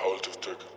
حاول تفتكر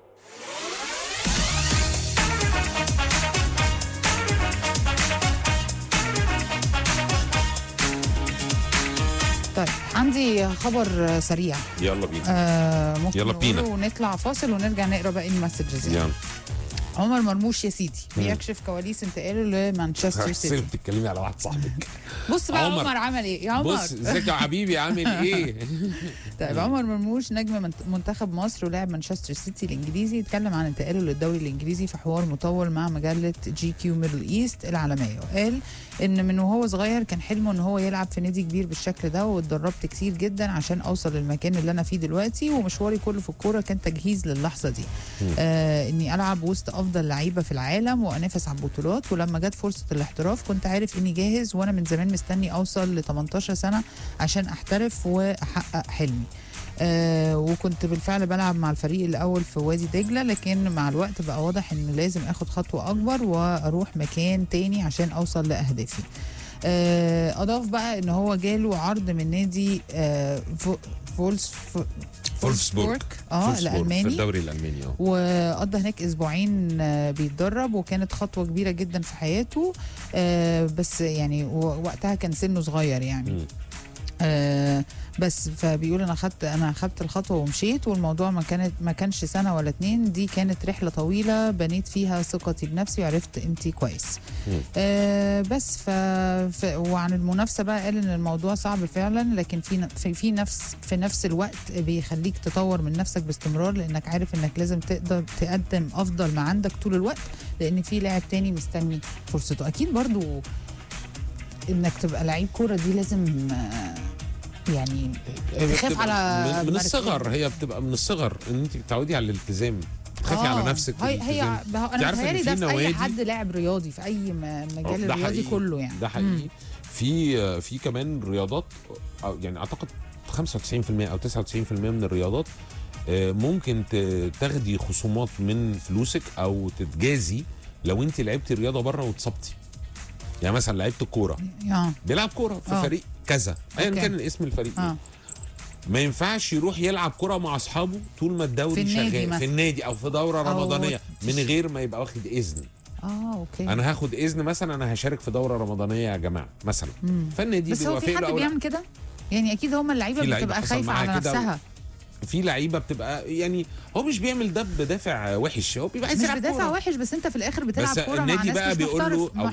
طيب عندي خبر سريع يلا بينا آه ممكن يلا بينا. نقوله ونطلع فاصل ونرجع نقرا باقي المسجز يعني. يلا عمر مرموش يا سيدي بيكشف كواليس انتقاله لمانشستر حسين سيتي بتتكلمي على واحد صاحبك بص بقى عمر. عمر, عمل ايه يا عمر بص ازيك يا حبيبي عامل ايه طيب عمر مرموش نجم منت- منتخب مصر ولاعب مانشستر سيتي الانجليزي اتكلم عن انتقاله للدوري الانجليزي في حوار مطول مع مجله جي كيو ميدل ايست العالميه وقال ان من وهو صغير كان حلمه ان هو يلعب في نادي كبير بالشكل ده واتدربت كتير جدا عشان اوصل للمكان اللي انا فيه دلوقتي ومشواري كله في الكوره كان تجهيز للحظه دي آه اني العب وسط افضل لعيبه في العالم وانافس على البطولات ولما جت فرصه الاحتراف كنت عارف اني جاهز وانا من زمان مستني اوصل ل 18 سنه عشان احترف واحقق حلمي آه وكنت بالفعل بلعب مع الفريق الاول في وادي دجله لكن مع الوقت بقى واضح ان لازم اخد خطوه اكبر واروح مكان تاني عشان اوصل لاهدافي آه اضاف بقى ان هو جاله عرض من نادي آه فو- فولس فولفسبورج اه فولفسبورج في الالماني الدوري الالماني اه وقضى هناك اسبوعين آه، بيتدرب وكانت خطوه كبيره جدا في حياته آه، بس يعني و- وقتها كان سنه صغير يعني مم. آه بس فبيقول انا خدت انا خدت الخطوه ومشيت والموضوع ما كانت ما كانش سنه ولا اتنين دي كانت رحله طويله بنيت فيها ثقتي بنفسي وعرفت قيمتي كويس مم. آه بس ف... ف وعن المنافسه بقى قال ان الموضوع صعب فعلا لكن في ن- في, في نفس في نفس الوقت بيخليك تطور من نفسك باستمرار لانك عارف انك لازم تقدر تقدم افضل ما عندك طول الوقت لان في لاعب تاني مستني فرصته اكيد برضو انك تبقى لعيب كوره دي لازم آه، يعني تخاف بتبقى على من, من مركز. الصغر هي بتبقى من الصغر ان انت بتتعودي على الالتزام تخافي آه، على نفسك هي هي والالتزام. هو أنت انا عارفة إن متهيألي في ده في اي نوادي- حد لاعب رياضي في اي م- آه، مجال ده الرياضي حقيقي. كله يعني ده حقيقي في في كمان رياضات أو يعني اعتقد 95% او 99% من الرياضات آه، ممكن ت- تاخدي خصومات من فلوسك او تتجازي لو انت لعبتي رياضه بره واتصبتي يعني مثلا لعيبه الكوره اه بيلعب كوره في آه. فريق كذا ايا أوكي. كان اسم الفريق اه إيه. ما ينفعش يروح يلعب كرة مع اصحابه طول ما الدوري في النادي شغال مثلا. في النادي او في دوره أو رمضانيه من تش- غير ما يبقى واخد اذن اه اوكي انا هاخد اذن مثلا انا هشارك في دوره رمضانيه يا جماعه مثلا مم. فالنادي بس هو بيوافق في له حد أو لا. بيعمل كده يعني اكيد هم اللعيبه في لعيبة بتبقى حصل خايفه معاها على كده و- نفسها في لعيبه بتبقى يعني هو مش بيعمل ده بدافع وحش هو بيبقى عايز مش يلعب بدافع كورة. وحش بس انت في الاخر بتلعب بس كوره مع النادي ناس بقى مش بيقول له محترف او